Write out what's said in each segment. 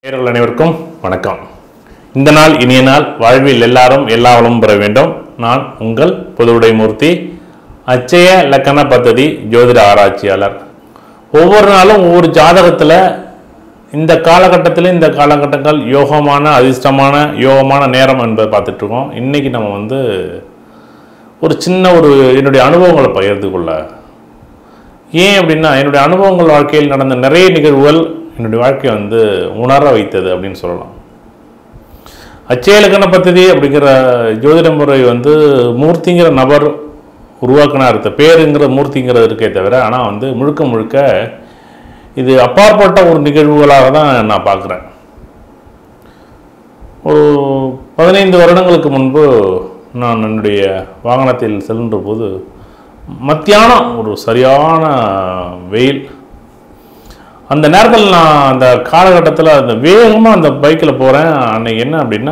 நேயர்கள் அனைவருக்கும் வணக்கம் இந்த நாள் இனிய நாள் வாழ்வில் எல்லாரும் எல்லா வளமும் பெற வேண்டும் நான் உங்கள் பொதுவுடை மூர்த்தி அச்சய லக்கண பദ്ധதி ஜோதிட ஆராய்ச்சியாளர் ஒவ்வொரு நாளும் ஒவ்வொரு ஜாதகத்தில் இந்த காலகட்டத்தில் இந்த காலகட்டங்கள் யோகமான அதிர்ஷ்டமான யோகமான நேரம் என்பதை பார்த்துட்டு இருக்கோம் இன்னைக்கு நம்ம வந்து ஒரு சின்ன ஒரு என்னுடைய அனுபவங்களை பகிர்ந்து கொள்ள ஏன் அப்படின்னா என்னுடைய அனுபவங்கள் வாழ்க்கையில் நடந்த நிறைய நிகழ்வுகள் என்னுடைய வாழ்க்கையை வந்து உணர வைத்தது அப்படின்னு சொல்லலாம் அச்சய இலக்கண பദ്ധதி அப்படிங்கிற ஜோதிட முறை வந்து மூர்த்திங்கிற நபர் உருவாக்கினார் இருக்க பேருங்கிற மூர்த்திங்கிறது இருக்கே தவிர ஆனால் வந்து முழுக்க முழுக்க இது அப்பாற்பட்ட ஒரு நிகழ்வுகளாக தான் நான் பார்க்குறேன் ஒரு பதினைந்து வருடங்களுக்கு முன்பு நான் என்னுடைய வாகனத்தில் செல்கின்ற போது மத்தியானம் ஒரு சரியான வெயில் அந்த நேரத்தில் நான் அந்த காலகட்டத்தில் அந்த வேகமாக அந்த பைக்கில் போகிறேன் அன்னைக்கு என்ன அப்படின்னா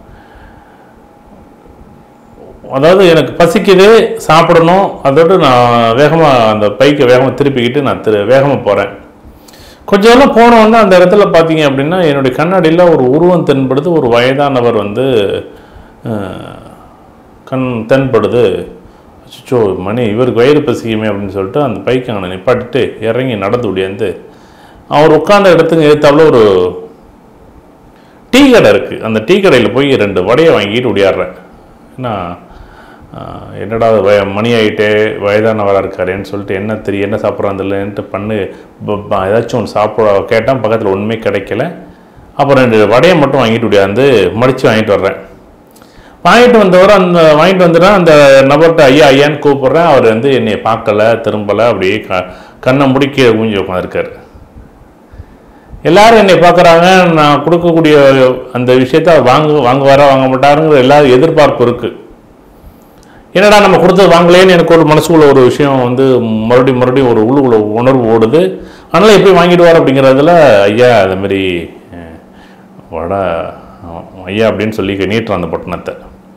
அதாவது எனக்கு பசிக்குது சாப்பிடணும் அதோடு நான் வேகமாக அந்த பைக்கை வேகமாக திருப்பிக்கிட்டு நான் திரு வேகமாக போகிறேன் கொஞ்சம் எல்லாம் போனோன்னா அந்த இடத்துல பார்த்தீங்க அப்படின்னா என்னுடைய கண்ணாடியில் ஒரு உருவம் தென்படுது ஒரு வயதானவர் வந்து அஹ், கண் தென்படுது அச்சோ மணி இவருக்கு வயிறு பசிக்குமே அப்படின்னு சொல்லிட்டு அந்த பைக்கை அங்கே நிப்பாட்டிட்டு இறங்கி நடந்து ஓடியாந்து அவர் உட்கார்ந்த இடத்துக்கு ஏற்றாப்புல ஒரு டீ கடை இருக்குது அந்த டீ கடையில் போய் ரெண்டு வடையை வாங்கிட்டு ஓடியாடுறேன் ஏன்னா ஆஹ், என்னடா அது வய மணி ஆகிட்டே வயதானவராக இருக்காரேன்னு சொல்லிட்டு என்ன தெரியும் என்ன சாப்பிட்றான் இல்லைன்ட்டு பண்ணு ப- ப- ஏதாச்சும் ஒன்று சாப்பிட கேட்டால் பக்கத்தில் ஒன்றுமே கிடைக்கல அப்புறம் ரெண்டு வடையை மட்டும் வாங்கிட்டு ஓடியாந்து மடித்து வாங்கிட்டு வர்றேன் வாங்கிட்டு வந்தவர் அந்த வாங்கிட்டு வந்துட்டா அந்த நபர்கிட்ட ஐயா ஐயான்னு கூப்பிட்றேன் அவர் வந்து என்னை பார்க்கல திரும்பலை அப்படியே க கண்ணை முடிக்க ஊஞ்சி உட்காந்துருக்காரு எல்லாரும் என்னை பார்க்குறாங்க நான் கொடுக்கக்கூடிய அந்த விஷயத்த அவர் வாங்க வாங்குவாரா வாங்க மாட்டாருங்கிற எல்லாரும் எதிர்பார்ப்பு இருக்குது என்னடா நம்ம கொடுத்தது வாங்கலேன்னு எனக்கு ஒரு மனசுக்குள்ள ஒரு விஷயம் வந்து மறுபடியும் மறுபடியும் ஒரு உள்ளுக்குள்ள உணர்வு ஓடுது அதனால் எப்படி வாங்கிடுவார் அப்படிங்கிறதுல ஐயா அது மாதிரி அஹ், வடை அஹ், ஐயா அப்படின்னு சொல்லி நீட்டுறான் அந்த பொட்டணத்தை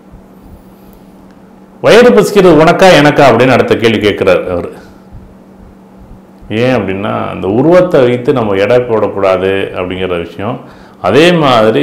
வயிறு பசிக்கிறது உனக்கா எனக்கா அப்படின்னு அடுத்த கேள்வி கேட்குறாரு அவர் ஏன் அப்படின்னா அந்த உருவத்தை வைத்து நம்ம எடை போடக்கூடாது அப்படிங்கிற விஷயம் அதே மாதிரி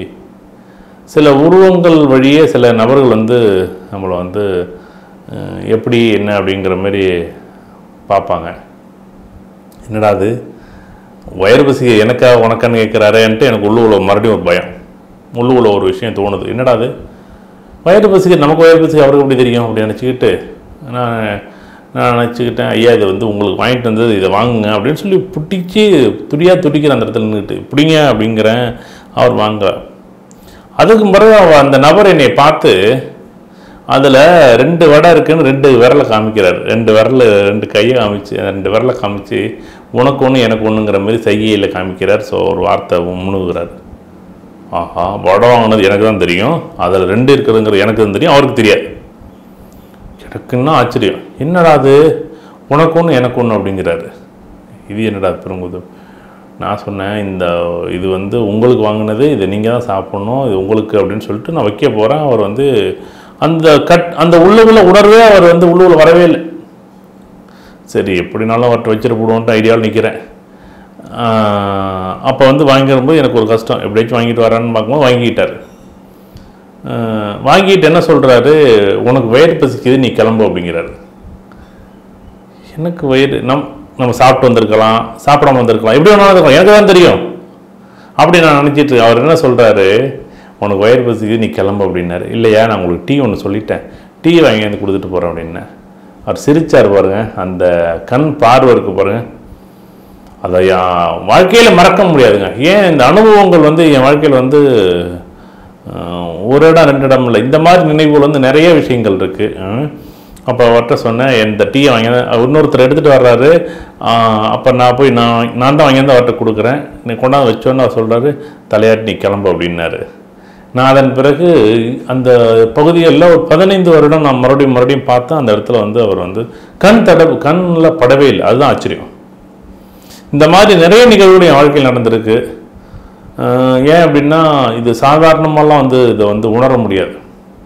சில உருவங்கள் வழியே சில நபர்கள் வந்து நம்மளை வந்து அஹ், எப்படி என்ன அப்படிங்கிற மாதிரி பார்ப்பாங்க என்னடா அது வயிறு பசி எனக்கா உனக்கான்னு கேட்குறாருன்ட்டு எனக்கு உள்ளுக்குள்ள மறுபடியும் ஒரு பயம் உள்ளுக்குள்ள ஒரு விஷயம் தோணுது என்னடா அது வயிறு பசிக்கு நமக்கு வயிறு பசிக்கு அவருக்கு எப்படி தெரியும் அப்படி நினச்சிக்கிட்டு நான் நான் நினச்சிக்கிட்டேன் ஐயா இது வந்து உங்களுக்கு வாங்கிட்டு வந்தது இதை வாங்குங்க அப்படின்னு சொல்லி புட்டிச்சு துடியாக துடிக்கிற அந்த இடத்துல நின்றுட்டு பிடிங்க அப்படிங்கிறேன் அவர் வாங்க அதுக்கு பிறகு அவ- அந்த நபர் என்னை பார்த்து அதில் ரெண்டு வடை இருக்குன்னு ரெண்டு விரலை காமிக்கிறார் ரெண்டு விரல் ரெண்டு கையை காமிச்சு ரெண்டு விரலை காமிச்சு உனக்கு ஒன்று எனக்கு ஒன்றுங்கிற மாதிரி சைகையில் காமிக்கிறார் ஸோ ஒரு வார்த்தை முணுகுறார் ஆஹா வடை வாங்கினது எனக்கு தான் தெரியும் அதில் ரெண்டு இருக்குதுங்கிற எனக்கு தான் தெரியும் அவருக்கு தெரியாது எனக்குன்னா ஆச்சரியம் என்னடா அது உனக்கு ஒன்று எனக்கு ஒன்று அப்படிங்கிறாரு இது என்னடா பெருங்குது நான் சொன்னேன் இந்த இது வந்து உங்களுக்கு வாங்கினது இதை நீங்கள் தான் சாப்பிட்ணும் இது உங்களுக்கு அப்படின்னு சொல்லிட்டு நான் வைக்க போகிறேன் அவர் வந்து அந்த கட் அந்த உள்ளுக்குள்ள உணர்வே அவர் வந்து உள்ளுக்குள்ள வரவே இல்லை சரி எப்படினாலும் அவர்கிட்ட வச்சுட்டு போடுவோன்ட்டு ஐடியாவில் நிற்கிறேன் அப்போ வந்து வாங்கிடும்போது எனக்கு ஒரு கஷ்டம் எப்படியாச்சும் வாங்கிட்டு வரான்னு பார்க்கும்போது வாங்கிட்டார் ஆஹ் வாங்கிட்டு என்ன சொல்கிறாரு உனக்கு வயிறு பசிக்குது நீ கிளம்பு அப்படிங்கிறாரு எனக்கு வயிறு நம் நம்ம சாப்பிட்டு வந்திருக்கலாம் சாப்பிடாம வந்திருக்கலாம் எப்படி வேணாலும் இருக்கலாம் எனக்கு தான் தெரியும் அப்படி நான் நினச்சிட்டு அவர் என்ன சொல்கிறாரு உனக்கு வயிறு பசிக்குது நீ கிளம்பு அப்படின்னாரு இல்லையா நான் உங்களுக்கு டீ ஒன்று சொல்லிட்டேன் டீ வாங்கி வந்து கொடுத்துட்டு போகிறேன் அப்படின்னேன் அவர் சிரிச்சார் பாருங்க அந்த கண் பார்வை இருக்கு பாருங்க அதை என் வாழ்க்கையில் மறக்க முடியாதுங்க ஏன் இந்த அனுபவங்கள் வந்து என் வாழ்க்கையில் வந்து அஹ், ஒரு இடம் ரெண்டு இடம் இல்லை இந்த மாதிரி நினைவுகள் வந்து நிறைய விஷயங்கள் இருக்குது அப்போ அவர்கிட்ட சொன்னேன் இந்த டீயை வாங்கி இன்னொருத்தர் எடுத்துகிட்டு வர்றாரு அப்போ நான் போய் நான் நான் தான் வாங்கியாந்து அவர்கிட்ட கொடுக்குறேன் நீ கொண்டாந்து வச்சோன்னு அவர் சொல்கிறாரு தலையாட்டி நீ கிளம்பு அப்படின்னாரு நான் அதன் பிறகு அந்த பகுதிகளில் ஒரு பதினைந்து வருடம் நான் மறுபடியும் மறுபடியும் பார்த்தேன் அந்த இடத்துல வந்து அவர் வந்து கண் தட கண்ணில் படவே இல்லை அதுதான் ஆச்சரியம் இந்த மாதிரி நிறைய நிகழ்வுகள் என் வாழ்க்கையில் நடந்திருக்கு அஹ் ஏன் அப்படின்னா இது சாதாரணமாலாம் வந்து இதை வந்து உணர முடியாது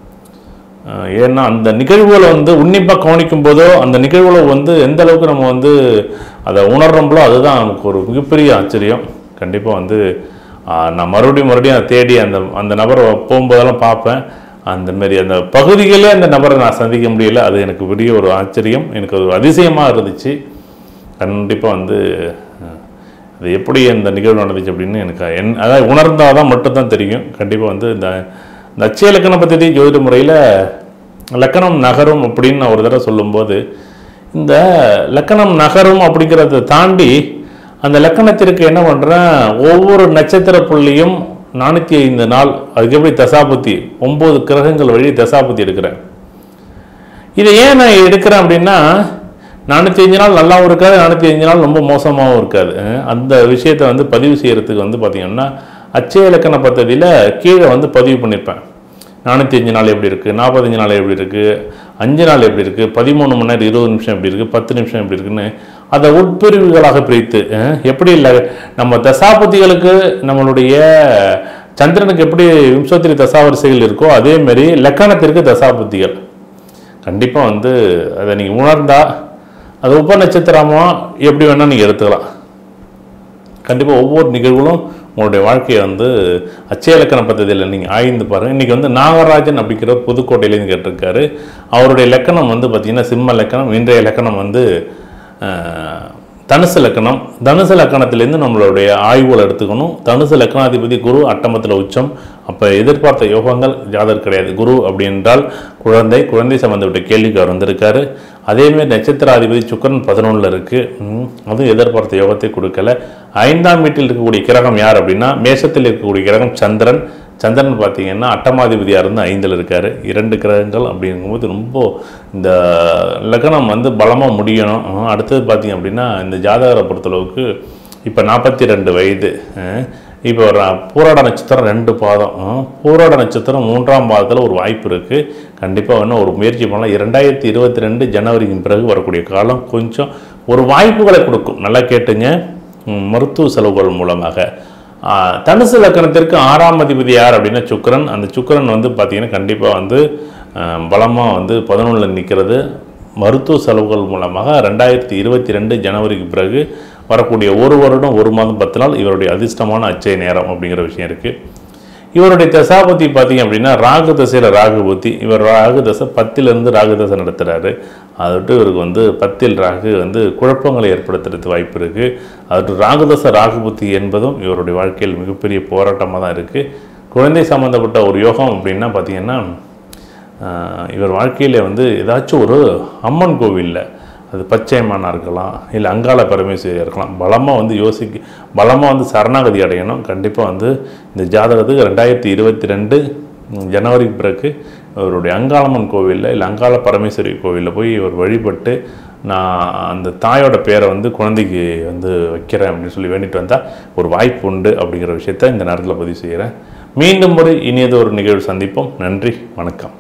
அஹ் ஏன்னா அந்த நிகழ்வுகளை வந்து உன்னிப்பாக கவனிக்கும் போதோ அந்த நிகழ்வுகளை வந்து எந்த அளவுக்கு நம்ம வந்து அதை உணர்றோம்களோ அதுதான் நமக்கு ஒரு மிகப்பெரிய ஆச்சரியம் கண்டிப்பாக வந்து ஆஹ் நான் மறுபடியும் மறுபடியும் அதை தேடி அந்த அந்த நபரை போகும்போதெல்லாம் பார்ப்பேன் அந்த மாதிரி அந்த பகுதிகளே அந்த நபரை நான் சந்திக்க முடியல அது எனக்கு பெரிய ஒரு ஆச்சரியம் எனக்கு ஒரு அதிசயமாக இருந்துச்சு கண்டிப்பாக வந்து அஹ், அது எப்படி அந்த நிகழ்வு நடந்துச்சு அப்படின்னு எனக்கு என் அதாவது உணர்ந்தால் தான் மட்டும்தான் தெரியும் கண்டிப்பாக வந்து இந்த இந்த அச்சய இலக்கண பദ്ധதி ஜோதிட முறையில் லக்கணம் நகரும் அப்படின்னு நான் ஒரு தடவை சொல்லும்போது இந்த லக்கணம் நகரும் அப்படிங்கிறத தாண்டி அந்த லக்கணத்திற்கு என்ன பண்ணுறேன் ஒவ்வொரு நட்சத்திர புள்ளியும் நானூற்றி ஐந்து நாள் அதுக்கு எப்படி தசாபுத்தி ஒம்பது கிரகங்கள் வழி தசாபுத்தி எடுக்கிறேன் இதை ஏன் நான் எடுக்கிறேன் அப்படின்னா நானூற்றி அஞ்சு நாள் நல்லாவும் இருக்காது நானூற்றி அஞ்சு நாள் ரொம்ப மோசமாகவும் இருக்காது அஹ் அந்த விஷயத்தை வந்து பதிவு செய்யறதுக்கு வந்து பார்த்திங்கன்னா அச்சய இலக்கண பദ്ധதியில் கீழே வந்து பதிவு பண்ணியிருப்பேன் நானூற்றி அஞ்சு நாள் எப்படி இருக்குது நாற்பத்தஞ்சு நாள் எப்படி இருக்குது அஞ்சு நாள் எப்படி இருக்குது பதிமூணு மணி நேரம் இருபது நிமிஷம் எப்படி இருக்குது பத்து நிமிஷம் எப்படி இருக்குன்னு அதை உட்பிரிவுகளாக பிரித்து அஹ் எப்படி இல்லை நம்ம தசாபதிகளுக்கு நம்மளுடைய சந்திரனுக்கு எப்படி விம்சோத்திரி தசாவரிசைகள் இருக்கோ அதே மாதிரி லக்கணத்திற்கு தசாபுத்திகள் கண்டிப்பாக வந்து அதை நீங்கள் உணர்ந்தா அது உப நட்சத்திரமா எப்படி வேணால் நீங்கள் எடுத்துக்கலாம் கண்டிப்பாக ஒவ்வொரு நிகழ்வுகளும் உங்களுடைய வாழ்க்கையை வந்து அச்சய இலக்கண பദ്ധதியில் நீங்கள் ஆய்ந்து பாருங்கள் இன்றைக்கி வந்து நாகராஜன் அப்படிங்கிற புதுக்கோட்டையிலேருந்து கேட்டிருக்காரு அவருடைய லக்கணம் வந்து பார்த்திங்கன்னா சிம்ம லக்கணம் இன்றைய லக்கணம் வந்து அஹ், தனுசு லக்கணம் தனுசு லக்கணத்திலேருந்து நம்மளுடைய ஆய்வுகள் எடுத்துக்கணும் தனுசு லக்கணாதிபதி குரு அட்டமத்தில் உச்சம் அப்போ எதிர்பார்த்த யோகங்கள் ஜாதர் கிடையாது குரு அப்படி என்றால் குழந்தை குழந்தை சம்மந்தப்பட்ட கேள்விக்கு அவர் வந்திருக்காரு அதேமாதிரி நட்சத்திராதிபதி சுக்கரன் பதினொன்றில் இருக்குது அதுவும் எதிர்பார்த்த யோகத்தை கொடுக்கல ஐந்தாம் வீட்டில் இருக்கக்கூடிய கிரகம் யார் அப்படின்னா மேஷத்தில் இருக்கக்கூடிய கிரகம் சந்திரன் சந்திரன் பார்த்தீங்கன்னா அட்டமாதிபதியாக இருந்து ஐந்தில் இருக்கார் இரண்டு கிரகங்கள் அப்படிங்கும்போது ரொம்ப இந்த லக்னம் வந்து பலமாக முடியணும் அஹ் அடுத்தது பார்த்தீங்க அப்படின்னா இந்த ஜாதகரை பொறுத்தளவுக்கு இப்போ நாற்பத்தி ரெண்டு வயது அஹ் இப்போ ஒரு பூராட நட்சத்திரம் ரெண்டு பாதம் அஹ் பூராட நட்சத்திரம் மூன்றாம் பாதத்தில் ஒரு வாய்ப்பு இருக்குது கண்டிப்பாக இன்னும் ஒரு முயற்சி பண்ணலாம் இரண்டாயிரத்தி இருபத்தி ரெண்டு ஜனவரிக்கு பிறகு வரக்கூடிய காலம் கொஞ்சம் ஒரு வாய்ப்புகளை கொடுக்கும் நல்லா கேட்டுங்க ம், மருத்துவ செலவுகள் மூலமாக ஆ, தனுசு லக்கணத்திற்கு ஆறாம் அதிபதி யார் அப்படின்னா சுக்கிரன் அந்த சுக்கிரன் வந்து பார்த்தீங்கன்னா கண்டிப்பாக வந்து பலமாக வந்து பதினொன்றில் நிற்கிறது மருத்துவ செலவுகள் மூலமாக ரெண்டாயிரத்தி இருபத்தி ரெண்டு ஜனவரிக்கு பிறகு வரக்கூடிய ஒரு வருடம் ஒரு மாதம் பத்து நாள் இவருடைய அதிர்ஷ்டமான அச்சய நேரம் அப்படிங்கிற விஷயம் இருக்குது இவருடைய தசாபதி பார்த்தீங்க அப்படின்னா ராகு தசையில் ராகு புத்தி இவர் ராகு தசை பத்திலிருந்து ராகு தசை நடத்துகிறாரு அதை விட்டு இவருக்கு வந்து பத்தில் ராகு வந்து குழப்பங்களை ஏற்படுத்துறதுக்கு வாய்ப்பு இருக்குது அது விட்டு ராகு தசை ராகு புத்தி என்பதும் இவருடைய வாழ்க்கையில் மிகப்பெரிய போராட்டமாக தான் இருக்குது குழந்தை சம்மந்தப்பட்ட ஒரு யோகம் அப்படின்னா பார்த்தீங்கன்னா ஆஹ், இவர் வாழ்க்கையில் வந்து ஏதாச்சும் ஒரு அம்மன் கோவிலில் அது பச்சையம்மனாக இருக்கலாம் இல்லை அங்காள பரமேஸ்வரியாக இருக்கலாம் பலமாக வந்து யோசிக்க பலமாக வந்து சரணாகதி அடையணும் கண்டிப்பாக வந்து இந்த ஜாதகத்துக்கு ரெண்டாயிரத்தி இருபத்தி ரெண்டு ஜனவரிக்கு பிறகு இவருடைய அங்காளம்மன் கோவிலில் இல்லை அங்காள பரமேஸ்வரி கோவிலில் போய் இவர் வழிபட்டு நான் அந்த தாயோட பேரை வந்து குழந்தைக்கு வந்து வைக்கிறேன் அப்படின்னு சொல்லி வேண்டிட்டு வந்தால் ஒரு வாய்ப்பு உண்டு அப்படிங்கிற விஷயத்த இந்த நேரத்தில் பதிவு செய்கிறேன் மீண்டும் ஒரு இனியது ஒரு நிகழ்வு சந்திப்போம் நன்றி வணக்கம்